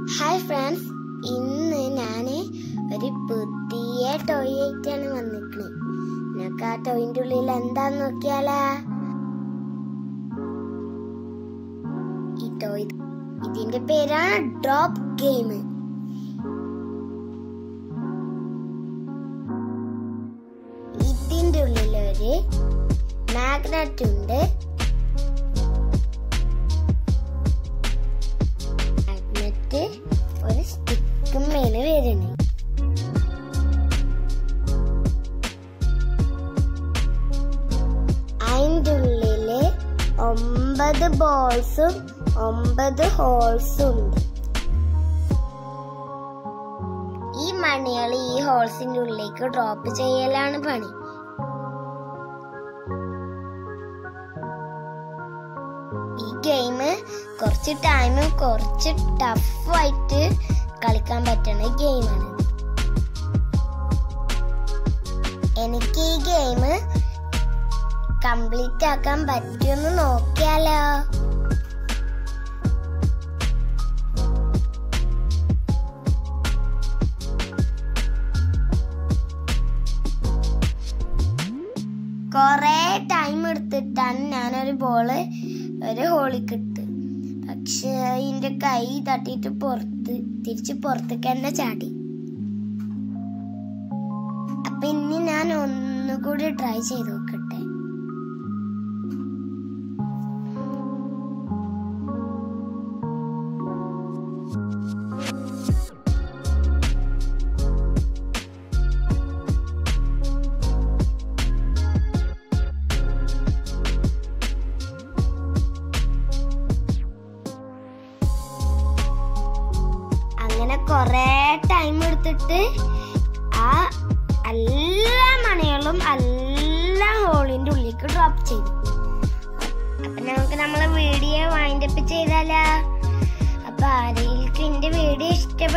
hi friends ഇന്ന് ഞാൻ ഒരു പുതിയ ടോയ് ആയിട്ടാണ് വന്നിരിക്കുന്നത് നിനക്ക് ആ ടോയിന്റെ ഉള്ളിൽ എന്താന്ന് നോക്കിയാലാ ഈ ടോയ് ഇതിന്റെ പേരാണ് ഡ്രോപ്പ് ഗെയിം ഇതിന്റെ ഉള്ളിൽ ഒരു മാഗ്നറ്റ് ഉണ്ട് മാഗ്നറ്റ് ഒരു സ്റ്റിക്കും മേലെ വരുന്നു അതിൻ്റെ ഉള്ളില് ഒമ്പത് ബോൾസും ഒമ്പത് ഹോൾസും ഉണ്ട് ഈ മണികൾ ഈ ഹോൾസിന്റെ ഉള്ളിലേക്ക് ഡ്രോപ്പ് ചെയ്യലാണ് പണി ഈ ഗെയിം കുറച്ച് ടൈമും കുറച്ച് ടഫായിട്ട് കളിക്കാൻ പറ്റുന്ന ഗെയിമാണ് എനിക്ക് ഈ ഗെയിം കംപ്ലീറ്റ് ആക്കാൻ പറ്റുമെന്ന് നോക്കിയാലോ കൊറേ ടൈം എടുത്തിട്ടാണ് ഞാനൊരു ബോള് ഒരു ഹോളിൽ കിട്ട് പക്ഷെ അതിന്റെ കൈ തട്ടിയിട്ട് പുറത്ത് തിരിച്ച് പുറത്തേക്ക് തന്നെ ചാടി അപ്പൊ ഇനി ഞാൻ ഒന്നുകൂടി ട്രൈ ചെയ്ത് നോക്കട്ടെ അങ്ങനെ കൊറേ ടൈം എടുത്തിട്ട് ആ എല്ലാ മണികളും എല്ലാ ഹോളിന്റെ ഉള്ളിലേക്ക് ഡ്രോപ്പ് ചെയ്തു അപ്പൊ നമുക്ക് നമ്മളെ വീഡിയോ വൈൻഡപ്പ് ചെയ്താലോ അപ്പൊ ആരെങ്കിലും എന്റെ വീഡിയോ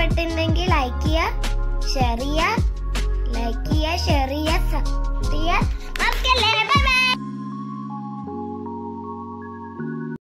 ഇഷ്ടപ്പെട്ടിട്ടുണ്ടെങ്കിൽ ലൈക്ക് ചെയ്യുക ഷെയർ ചെയ്യുക ലൈക്ക് ചെയ്യുക ഷെയർ ചെയ്യുക സബ്സ്ക്രൈബ് ചെയ്യുക